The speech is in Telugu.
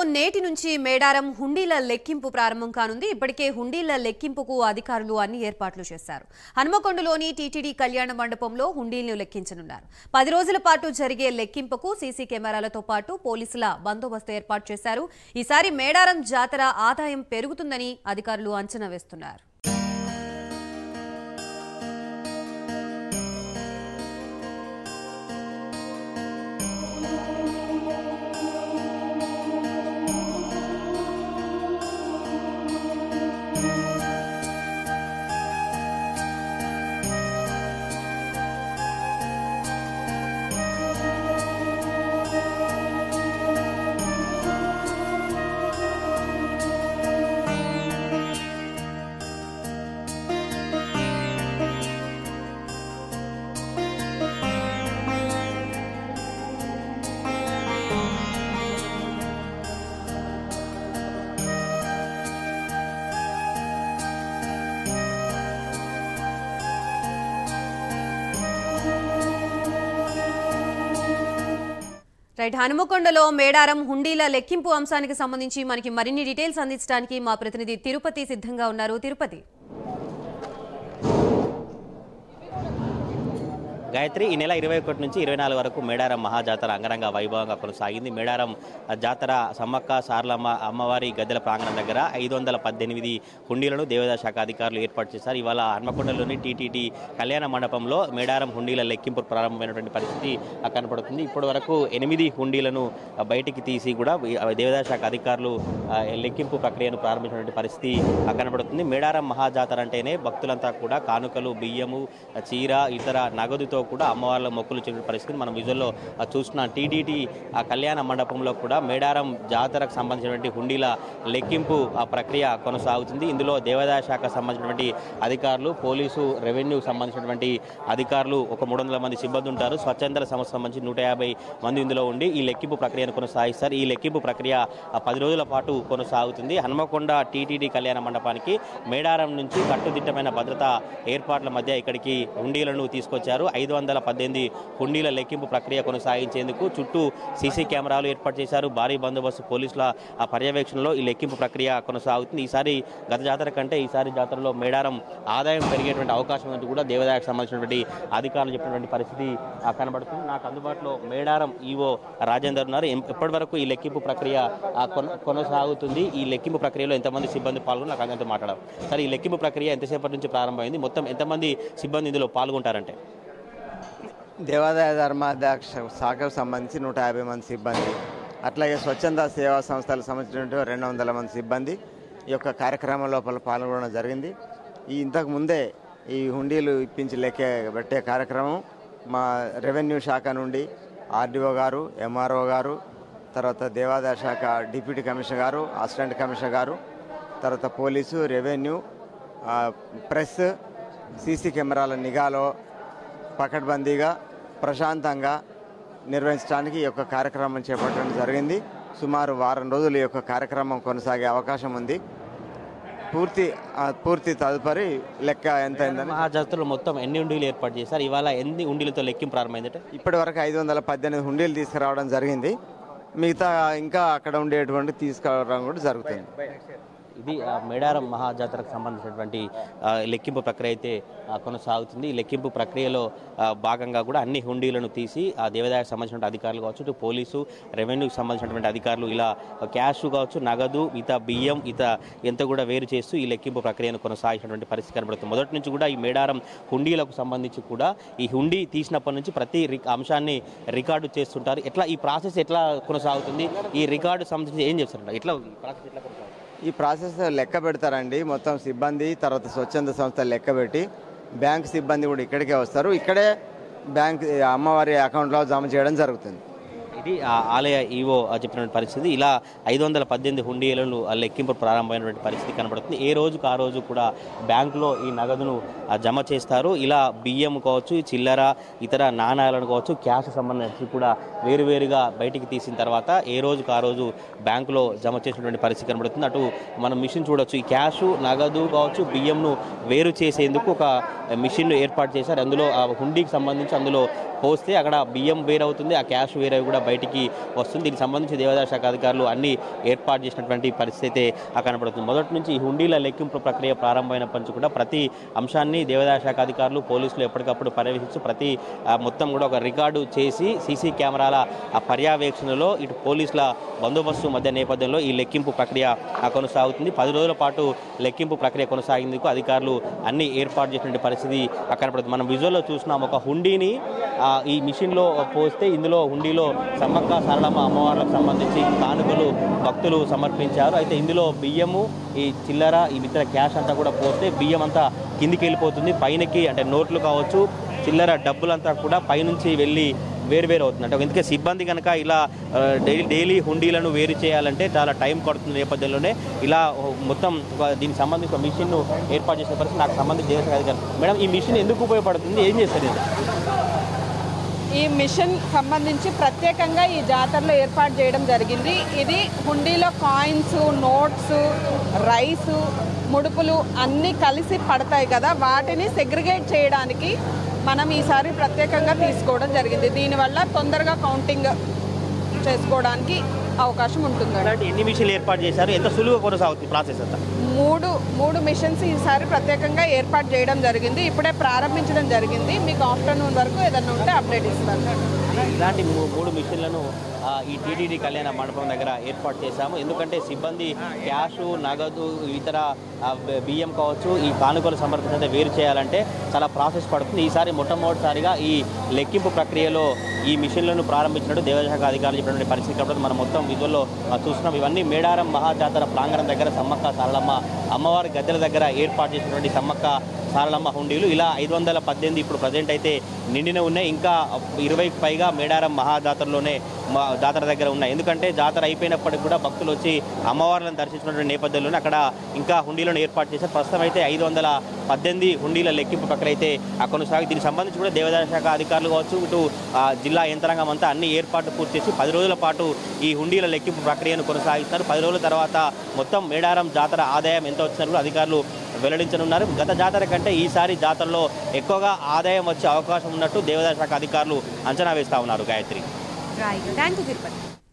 నేటి నుంచి మేడారం హుండీల లెక్కింపు ప్రారంభం కానుంది ఇప్పటికే హుండీల లెక్కింపుకు అధికారులు అన్ని ఏర్పాట్లు చేశారు హనుమకొండలోని టీటీడీ కళ్యాణ మండపంలో హుండీలను లెక్కించనున్నారు పది రోజుల పాటు జరిగే లెక్కింపుకు సీసీ కెమెరాలతో పాటు పోలీసుల బందోబస్తు ఏర్పాటు చేశారు ఈసారి మేడారం జాతర ఆదాయం పెరుగుతుందని అధికారులు అంచనా వేస్తున్నారు రైట్ హనుమకొండలో మేడారం హుండీల లెక్కింపు అంశానికి సంబంధించి మనకి మరిన్ని డీటెయిల్స్ అందించడానికి మా ప్రతినిధి తిరుపతి సిద్ధంగా ఉన్నారు తిరుపతి గాయత్రి ఈ నెల ఇరవై ఒకటి నుంచి ఇరవై నాలుగు వరకు మేడారం మహాజాతర అంగరంగ వైభవంగా కొనసాగింది మేడారం జాతర సమ్మక్క సార్లమ్మ అమ్మవారి గద్దెల ప్రాంగణం దగ్గర ఐదు వందల పద్దెనిమిది హుండీలను దేవాదాయ శాఖ అధికారులు ఏర్పాటు చేశారు ఇవాళ హన్మకొండలోని టీటీడీ కళ్యాణ మండపంలో మేడారం హుండీల లెక్కింపు ప్రారంభమైనటువంటి పరిస్థితి కనపడుతుంది ఇప్పటి వరకు ఎనిమిది హుండీలను బయటికి తీసి కూడా దేవాదాయ శాఖ అధికారులు ఆ, లెక్కింపు ప్రక్రియను ప్రారంభించినటువంటి పరిస్థితి కనబడుతుంది మేడారం మహాజాతర అంటేనే భక్తులంతా కూడా కానుకలు బియ్యము చీర ఇతర నగదుతో కూడా అమ్మవార్ల మొక్కులు చెప్పిన పరిస్థితి మనం విజువల్లో ఆ, చూస్తున్నాం టీడీటీ ఆ కళ్యాణ మండపంలో కూడా మేడారం జాతరకు సంబంధించినటువంటి హుండీల లెక్కింపు ఆ ప్రక్రియ కొనసాగుతుంది ఇందులో దేవాదాయ శాఖ సంబంధించినటువంటి అధికారులు పోలీసు రెవెన్యూ సంబంధించినటువంటి అధికారులు ఒక మూడు వందల మంది సిబ్బంది ఉంటారు స్వచ్ఛంద సంస్థ సంబంధించి నూట యాభై మంది ఇందులో ఉండి ఈ లెక్కింపు ప్రక్రియను కొనసాగిస్తారు ఈ లెక్కింపు ప్రక్రియ ఆ, పది రోజుల పాటు కొనసాగుతుంది హనుమకొండ టీటీడీ కళ్యాణ మండపానికి మేడారం నుంచి కట్టుదిట్టమైన భద్రతా ఏర్పాట్ల మధ్య ఇక్కడికి హుండీలను తీసుకొచ్చారు ఐదు వందల పద్దెనిమిది హుండీల లెక్కింపు ప్రక్రియ కొనసాగించేందుకు చుట్టూ సీసీ కెమెరాలు ఏర్పాటు చేశారు భారీ బందోబస్తు పోలీసుల ఆ పర్యవేక్షణలో ఈ లెక్కింపు ప్రక్రియ కొనసాగుతుంది ఈసారి గత జాతర కంటే ఈసారి జాతరలో మేడారం ఆదాయం పెరిగేటువంటి అవకాశం ఉందంటూ కూడా దేవాదాయకు సంబంధించినటువంటి అధికారులు చెప్పినటువంటి పరిస్థితి ఆ, కనబడుతుంది నాకు అందుబాటులో మేడారం ఈవో రాజేందర్ ఉన్నారు ఎం- ఎప్పటి వరకు ఈ లెక్కింపు ప్రక్రియ ఆ, కొన- కొనసాగుతుంది ఈ లెక్కింపు ప్రక్రియలో ఎంతమంది సిబ్బంది పాల్గొని నాకు అందరితో మాట్లాడారు సరే ఈ లెక్కింపు ప్రక్రియ ఎంతసేపటి నుంచి ప్రారంభమైంది మొత్తం ఎంతమంది సిబ్బంది ఇందులో పాల్గొంటారంటే దేవాదాయ ధర్మాధ్యక్ష శాఖకు సంబంధించి నూట యాభై మంది సిబ్బంది అట్లాగే స్వచ్ఛంద సేవా సంస్థలకు సంబంధించినటువంటి రెండు వందల మంది సిబ్బంది ఈ యొక్క కార్యక్రమం లోపల పాల్గొనడం జరిగింది ఈ ఇంతకు ముందే ఈ హుండీలు ఇప్పించి లెక్క పెట్టే కార్యక్రమం మా రెవెన్యూ శాఖ నుండి ఆర్డీఓ గారు ఎంఆర్ఓ గారు తర్వాత దేవాదాయ శాఖ డిప్యూటీ కమిషనర్ గారు అసిస్టెంట్ కమిషనర్ గారు తర్వాత పోలీసు రెవెన్యూ ఆ, ప్రెస్ సీసీ కెమెరాల నిఘాలో పకడ్బందీగా ప్రశాంతంగా నిర్వహించడానికి ఈ యొక్క కార్యక్రమం చేపట్టడం జరిగింది సుమారు వారం రోజులు ఈ యొక్క కార్యక్రమం కొనసాగే అవకాశం ఉంది పూర్తి ఆ, పూర్తి తదుపరి లెక్క ఎంత అయిందని మహాజాతరలో మొత్తం ఎన్ని ఉండీలు ఏర్పాటు చేశారు ఇవాళ ఎన్ని ఉండీలతో లెక్కింపు ప్రారంభమైందంటే ఇప్పటి వరకు ఐదు వందల పద్దెనిమిది హుండీలు తీసుకురావడం జరిగింది మిగతా ఇంకా అక్కడ ఉండేటువంటి తీసుకురావడం కూడా జరుగుతుంది ఇది ఆ, మేడారం మహాజాతరకు సంబంధించినటువంటి ఆ, లెక్కింపు ప్రక్రియ అయితే ఆ, కొనసాగుతుంది ఈ లెక్కింపు ప్రక్రియలో ఆ, భాగంగా కూడా అన్ని హుండీలను తీసి ఆ దేవాదాయకు సంబంధించిన అధికారులు కావచ్చు ఇటు పోలీసు రెవెన్యూకి సంబంధించినటువంటి అధికారులు ఇలా క్యాష్ కావచ్చు నగదు ఇత బియ్యం ఇత ఎంత కూడా వేరు చేస్తూ ఈ లెక్కింపు ప్రక్రియను కొనసాగించినటువంటి పరిస్థితి కనబడుతుంది మొదటి నుంచి కూడా ఈ మేడారం హుండీలకు సంబంధించి కూడా ఈ హుండీ తీసినప్పటి నుంచి ప్రతి రి- అంశాన్ని రికార్డు చేస్తుంటారు ఎట్లా ఈ ప్రాసెస్ ఎట్లా కొనసాగుతుంది ఈ రికార్డు సంబంధించి ఏం చేస్తారు ఎట్లా ఈ ప్రాసెస్ ఎట్లా కొనసాగుతుంది ఈ ప్రాసెస్ లెక్క పెడతారండి మొత్తం సిబ్బంది తర్వాత స్వచ్ఛంద సంస్థ లెక్క పెట్టి బ్యాంక్ సిబ్బంది కూడా ఇక్కడికే వస్తారు ఇక్కడే బ్యాంక్ అమ్మవారి అకౌంట్లో జమ చేయడం జరుగుతుంది ఇది ఆ ఆలయ ఈవో చెప్పినటువంటి పరిస్థితి ఇలా ఐదు వందల పద్దెనిమిది హుండీలను ఆ లెక్కింపు ప్రారంభమైనటువంటి పరిస్థితి కనబడుతుంది ఏ రోజుకు ఆ రోజు కూడా బ్యాంకులో ఈ నగదును ఆ, జమ చేస్తారు ఇలా బియ్యం కావచ్చు చిల్లర ఇతర నాణాలను కావచ్చు క్యాష్ సంబంధించి కూడా వేరువేరుగా బయటికి తీసిన తర్వాత ఏ రోజుకు ఆ రోజు బ్యాంకులో జమ చేసినటువంటి పరిస్థితి కనబడుతుంది అటు మనం మిషన్ చూడొచ్చు ఈ క్యాష్ నగదు కావచ్చు బియ్యంను వేరు చేసేందుకు ఒక మిషన్ ఏర్పాటు చేశారు అందులో ఆ హుండీకి సంబంధించి అందులో పోస్తే అక్కడ బియ్యం వేరవుతుంది ఆ క్యాష్ వేరే కూడా బయటికి వస్తుంది దీనికి సంబంధించి దేవాదాయ శాఖ అధికారులు అన్ని ఏర్పాటు చేసినటువంటి పరిస్థితి అయితే ఆ కనబడుతుంది మొదటి నుంచి ఈ హుండీల లెక్కింపు ప్రక్రియ ప్రారంభమైనప్పటి నుంచి కూడా ప్రతి అంశాన్ని దేవాదాయ శాఖ అధికారులు పోలీసులు ఎప్పటికప్పుడు పర్యవేక్షిస్తూ ప్రతి ఆ, మొత్తం కూడా ఒక రికార్డు చేసి సీసీ కెమెరాల ఆ పర్యవేక్షణలో ఇటు పోలీసుల బందోబస్తు మధ్య నేపథ్యంలో ఈ లెక్కింపు ప్రక్రియ ఆ, కొనసాగుతుంది పది రోజుల పాటు లెక్కింపు ప్రక్రియ కొనసాగేందుకు అధికారులు అన్ని ఏర్పాటు చేసినటువంటి పరిస్థితి అక్కడ కనపడుతుంది మనం విజువల్లో చూసినాం ఒక హుండీని ఆ, ఈ మిషన్లో పోస్తే ఇందులో హుండీలో సమ్మక్క సరళమ్మ అమ్మవార్లకు సంబంధించి కానుకలు భక్తులు సమర్పించారు అయితే ఇందులో బియ్యము ఈ చిల్లర ఈ ఇతర క్యాష్ అంతా కూడా పోస్తే బియ్యం అంతా కిందికి వెళ్ళిపోతుంది పైనకి అంటే నోట్లు కావచ్చు చిల్లర డబ్బులంతా కూడా పైనుంచి వెళ్ళి వేరు వేరు అవుతుంది అంటే ఎందుకంటే సిబ్బంది కనుక ఇలా ఆ, డైలీ డైలీ హుండీలను వేరు చేయాలంటే చాలా టైం పడుతుంది నేపథ్యంలోనే ఇలా ఓ, మొత్తం ఒక దీనికి సంబంధించి ఒక మిషన్ను ఏర్పాటు చేసిన పరిస్థితి నాకు సంబంధించి దేవస్థాన అధికారులు మేడం ఈ మిషన్ ఎందుకు ఉపయోగపడుతుంది ఏం చేస్తారు ఇది ఈ మిషన్ సంబంధించి ప్రత్యేకంగా ఈ జాతరలో ఏర్పాటు చేయడం జరిగింది ఇది హుండీలో కాయిన్స్ నోట్స్ రైసు ముడుపులు అన్నీ కలిసి పడతాయి కదా వాటిని సెగ్రిగేట్ చేయడానికి మనం ఈసారి ప్రత్యేకంగా తీసుకోవడం జరిగింది దీనివల్ల తొందరగా కౌంటింగ్ చేసుకోవడానికి అవకాశం ఉంటుంది అలాంటి ఎన్ని మిషన్లు ఏర్పాటు చేశారు ఎంత సులువుగా కొనసాగుతుంది ప్రాసెస్ అంతా మూడు మూడు మిషన్స్ ఈసారి ప్రత్యేకంగా ఏర్పాటు చేయడం జరిగింది ఇప్పుడే ప్రారంభించడం జరిగింది మీకు ఆఫ్టర్నూన్ వరకు ఏదన్నా ఉంటే అప్డేట్ ఇస్తాను ఇలాంటి మూ- మూడు మిషన్లను ఆ, ఈ టీటీడీ కళ్యాణ మండపం దగ్గర ఏర్పాటు చేశాము ఎందుకంటే సిబ్బంది క్యాష్ నగదు ఇతర ఆ, బ- బియ్యం కావచ్చు ఈ కానుకలు సమర్పించే వేరు చేయాలంటే చాలా ప్రాసెస్ పడుతుంది ఈసారి మొట్టమొదటిసారిగా ఈ లెక్కింపు ప్రక్రియలో ఈ మిషన్లను ప్రారంభించినట్టు దేవశాఖ అధికారులు చెప్పినటువంటి పరిస్థితి కాబట్టి మనం మొత్తం విజువల్లో ఆ, చూస్తున్నాం ఇవన్నీ మేడారం మహాజాతర ప్రాంగణం దగ్గర సమ్మక్క సారలమ్మ అమ్మవారి గద్దెల దగ్గర ఏర్పాటు చేసినటువంటి సమ్మక్క సారలమ్మ హుండీలు ఇలా ఐదు వందల పద్దెనిమిది ఇప్పుడు ప్రజెంట్ అయితే నిండిన ఉన్నాయి ఇంకా ఇరవైకి పైగా మేడారం మహాజాతరలోనే మా జాతర దగ్గర ఉన్నాయి ఎందుకంటే జాతర అయిపోయినప్పటికి కూడా భక్తులు వచ్చి అమ్మవార్లను దర్శించినటువంటి నేపథ్యంలోనే అక్కడ ఇంకా హుండీలను ఏర్పాటు చేశారు ప్రస్తుతం అయితే ఐదు వందల పద్దెనిమిది హుండీల లెక్కింపు ప్రక్రియ అయితే ఆ కొనసాగి దీనికి సంబంధించి కూడా దేవాదాయ శాఖ అధికారులు కావచ్చు ఇటు ఆ, జిల్లా యంత్రాంగం అంతా అన్ని ఏర్పాట్లు పూర్తి చేసి పది రోజుల పాటు ఈ హుండీల లెక్కింపు ప్రక్రియను కొనసాగిస్తారు పది రోజుల తర్వాత మొత్తం మేడారం జాతర ఆదాయం ఎంత వచ్చిందని కూడా అధికారులు వెల్లడించనున్నారు గత జాతర కంటే ఈసారి జాతరలో ఎక్కువగా ఆదాయం వచ్చే అవకాశం ఉన్నట్టు దేవాదాయ శాఖ అధికారులు అంచనా వేస్తా ఉన్నారు Gayatri right thank you Tirupati